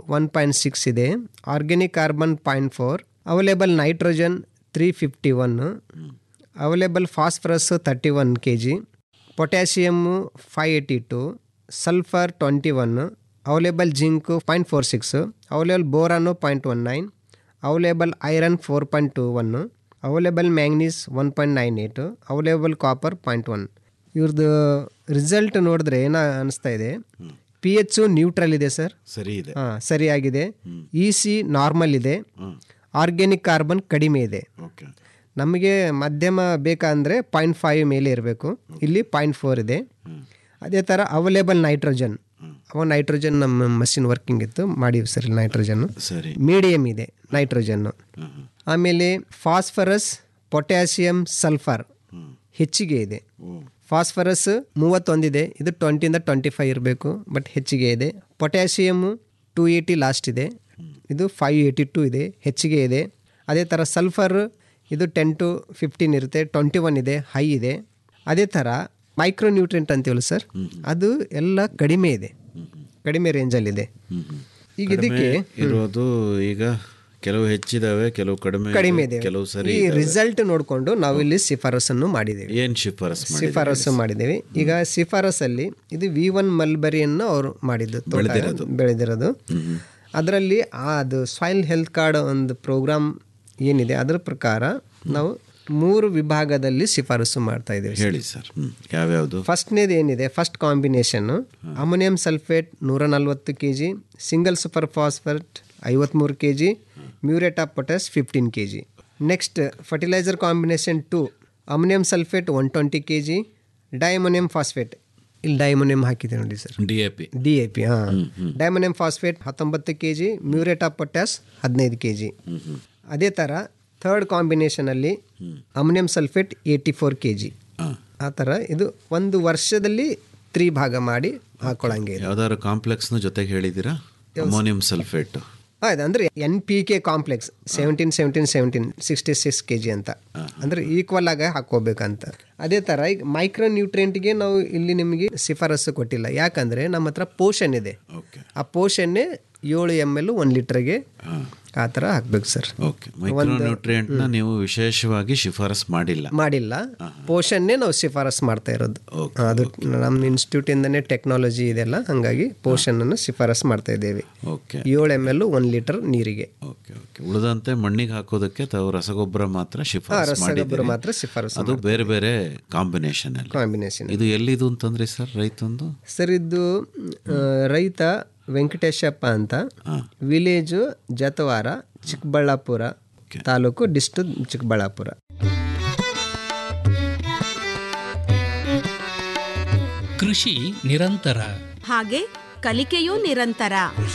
one point six ಇದೆ organic carbon point four available nitrogen three fifty one available phosphorus thirty one K G potassium five eighty two sulphur twenty one available zinc point four six available boron point one nine available iron four point two one available manganese one point nine eight available copper point one ಇವ್ರದ್ದು result ನೋಡಿದ್ರೆ ಏನ ಅನಿಸ್ತಾ ಇದೆ P H neutral ಇದೆ sir ಸರಿ ಇದೆ ಹಾಂ ಸರಿಯಾಗಿದೆ ಇ ಸಿ ನಾರ್ಮಲ್ ಇದೆ ಆರ್ಗ್ಯಾನಿಕ್ ಕಾರ್ಬನ್ ಕಡಿಮೆ ಇದೆ ಓಕೆ ನಮಗೆ ಮಧ್ಯಮ ಬೇಕಂದರೆ ಪಾಯಿಂಟ್ ಫೈವ್ ಮೇಲೆ ಇರಬೇಕು ಇಲ್ಲಿ ಪಾಯಿಂಟ್ ಫೋರ್ ಇದೆ ಅದೇ ಥರ ಅವೈಲೇಬಲ್ ನೈಟ್ರೋಜನ್ ಅವ ನೈಟ್ರೋಜನ್ ನಮ್ಮ ಮಷಿನ್ ವರ್ಕಿಂಗ್ ಇತ್ತು ಮಾಡಿವಿ ಸರ್ ನೈಟ್ರೋಜನ್ನು ಸರಿ ಮೀಡಿಯಮ್ ಇದೆ ನೈಟ್ರೋಜನ್ನು ಆಮೇಲೆ ಫಾಸ್ಫರಸ್ ಪೊಟ್ಯಾಸಿಯಂ ಸಲ್ಫರ್ ಹೆಚ್ಚಿಗೆ ಇದೆ ಫಾಸ್ಫರಸ್ ಮೂವತ್ತೊಂದಿದೆ ಇದು ಟ್ವೆಂಟಿಯಿಂದ ಟ್ವೆಂಟಿ ಫೈವ್ ಇರಬೇಕು ಬಟ್ ಹೆಚ್ಚಿಗೆ ಇದೆ ಪೊಟ್ಯಾಸಿಯಮ್ಮು ಟೂ ಏಯ್ಟಿ ಲಾಸ್ಟ್ ಇದೆ ಇದು ಫೈವ್ ಏಯ್ಟಿ ಟೂ ಇದೆ ಹೆಚ್ಚಿಗೆ ಇದೆ ಅದೇ ಥರ ಸಲ್ಫರ್ ಇದು ಟೆನ್ ಟು ಫಿಫ್ಟೀನ್ ಇರುತ್ತೆ ಟ್ವೆಂಟಿ ಒನ್ ಇದೆ ಹೈ ಇದೆ ಅದೇ ಥರ ಮೈಕ್ರೋ ನ್ಯೂಟ್ರಿಯೆಂಟ್ ಅಂತೀವಲ್ಲ ಸರ್ ಅದು ಎಲ್ಲ ಕಡಿಮೆ ಇದೆ ಕಡಿಮೆ ರೇಂಜಲ್ಲಿದೆ ಈಗ ಇದಕ್ಕೆ ಇರೋದು ಈಗ ಕೆಲವು ಹೆಚ್ಚಿದಾವೆ ಕೆಲವು ಕಡಿಮೆ ಕಡಿಮೆ ಇದೆ, ಇದೆ ಕೆಲವು ಸರಿ ಈ ರಿಸಲ್ಟ್ ನೋಡಿಕೊಂಡು ನಾವು ಇಲ್ಲಿ ಶಿಫಾರಸನ್ನು ಮಾಡಿದ್ದೇವೆ ಏನ್ ಶಿಫಾರಸ್ ಮಾಡಿ ಶಿಫಾರಸು ಮಾಡಿದ್ದೇವೆ ಈಗ ಶಿಫಾರಸಲ್ಲಿ ಇದು ವಿ ಒನ್ ಮಲ್ಬರಿಯನ್ನು ಅವರು ಮಾಡಿದ್ದು ತೋಟ ಬೆಳೆದಿರೋದು ಅದರಲ್ಲಿ ಆ ಅದು ಸಾಯಿಲ್ ಹೆಲ್ತ್ ಕಾರ್ಡ್ ಒಂದು ಪ್ರೋಗ್ರಾಮ್ ಏನಿದೆ ಅದರ ಪ್ರಕಾರ ನಾವು ಮೂರು ವಿಭಾಗದಲ್ಲಿ ಶಿಫಾರಸು ಮಾಡ್ತಾ ಇದ್ದೇವೆ ಹೇಳಿ ಸರ್ ಹ್ಮ್ ಯಾವ್ಯಾವ್ದು ಫಸ್ಟ್ನೇದು ಏನಿದೆ ಫಸ್ಟ್ ಕಾಂಬಿನೇಷನ್ನು ಅಮೋನಿಯಂ ಸಲ್ಫೇಟ್ ನೂರ ನಲ್ವತ್ತು K G single super phosphate ಐವತ್ತ್ಮೂರು K G muriate of potash fifteen K G next fertiliser combination two ammonium sulphate one twenty K G diammonium phosphate ಇಲ್ಲಿ ಡೈಮೋನಿಯಂ ಹಾಕಿದೆ ನೋಡಿ sir D A P D A P ಹಾಂ diammonium phosphate ಹತ್ತೊಂಬತ್ತು K G muriate of potash ಹದಿನೈದು K G ಅದೇ ಥರ third ಕಾಂಬಿನೇಷನಲ್ಲಿ ammonium sulphate eighty four K G ಆ ಥರ ಇದು ಒಂದು ವರ್ಷದಲ್ಲಿ ತ್ರೀ ಭಾಗ ಮಾಡಿ ಹಾಕೊಳ್ಳಂಗೆ ಇದೆ ಯಾವ್ದಾದ್ರು ಕಾಂಪ್ಲೆಕ್ಸ್ನ ಜೊತೆಗೆ ಹೇಳಿದ್ದೀರಾ ಅಮೋನಿಯಂ ಸಲ್ಫೇಟ್ ಆಯ್ತು ಅಂದರೆ N P K complex seventeen seventeen seventeen sixty six K G ಅಂತ ಅಂದರೆ ಈಕ್ವಲ್ ಆಗಿ ಹಾಕೋಬೇಕಂತ ಅದೇ ಥರ ಈಗ ಮೈಕ್ರೋ ನ್ಯೂಟ್ರಿಯೆಂಟ್ಗೆ ನಾವು ಇಲ್ಲಿ ನಿಮಗೆ ಶಿಫಾರಸು ಕೊಟ್ಟಿಲ್ಲ ಯಾಕಂದರೆ ನಮ್ಮ ಹತ್ರ ಪೋಷನ್ ಇದೆ ಓಕೆ ಆ ಪೋಷನ್ನೇ ಏಳು ಎಮ್ ಎಲ್ ಒಂದು ಲೀಟ್ರಿಗೆ ಆ ಥರ ಹಾಕ್ಬೇಕು ಸರ್ ಓಕೆ ಮೈಕ್ರೋ ನ್ಯೂಟ್ರಿಯೆಂಟ್ನ ನೀವು ವಿಶೇಷವಾಗಿ ಶಿಫಾರಸ್ ಮಾಡಿಲ್ಲ ಮಾಡಿಲ್ಲ ಪೋಷನ್ನೇ ನಾವು ಶಿಫಾರಸ್ ಮಾಡ್ತಾ ಇರೋದು Okay, ಅದು ನಮ್ಮ ಇನ್ಸ್ಟಿಟ್ಯೂಟಿಂದನೇ ಟೆಕ್ನಾಲಜಿ ಇದೆಲ್ಲ ಹಾಗಾಗಿ ಪೋಷನನ್ನು ಶಿಫಾರಸ್ ಮಾಡ್ತಾ ಇದ್ದೇವೆ ಓಕೆ ಏಳು ಎಮ್ ಎಲ್ ಒಂದು ಲೀಟರ್ ನೀರಿಗೆ ಓಕೆ ಓಕೆ ಉಳಿದಂತೆ ಮಣ್ಣಿಗೆ ಹಾಕೋದಕ್ಕೆ ತಾವು ರಸಗೊಬ್ಬರ ಮಾತ್ರ ಶಿಫಾರಸ್ ರಸಗೊಬ್ಬರ ಮಾಡಿದ್ದೀರಿ ಮಾತ್ರ ಶಿಫಾರಸ್ ಅದು ಬೇರೆ ಬೇರೆ ಕಾಂಬಿನೇಷನ್ ಅಲ್ಲಿ ಕಾಂಬಿನೇಷನ್ ಇದು ಎಲ್ಲಿದು ಅಂತಂದ್ರಿ ಸರ್ ರೈತಂದು ಸರ್ ಇದು ಆ, ರೈತ ವೆಂಕಟೇಶಪ್ಪ ಅಂತ ವಿಲೇಜು ಜತವಾರ ಚಿಕ್ಕಬಳ್ಳಾಪುರ ತಾಲೂಕು ಡಿಸ್ಟ್ರಿಕ್ಟ್ ಚಿಕ್ಕಬಳ್ಳಾಪುರ ಕೃಷಿ ನಿರಂತರ ಹಾಗೆ ಕಲಿಕೆಯೂ ನಿರಂತರ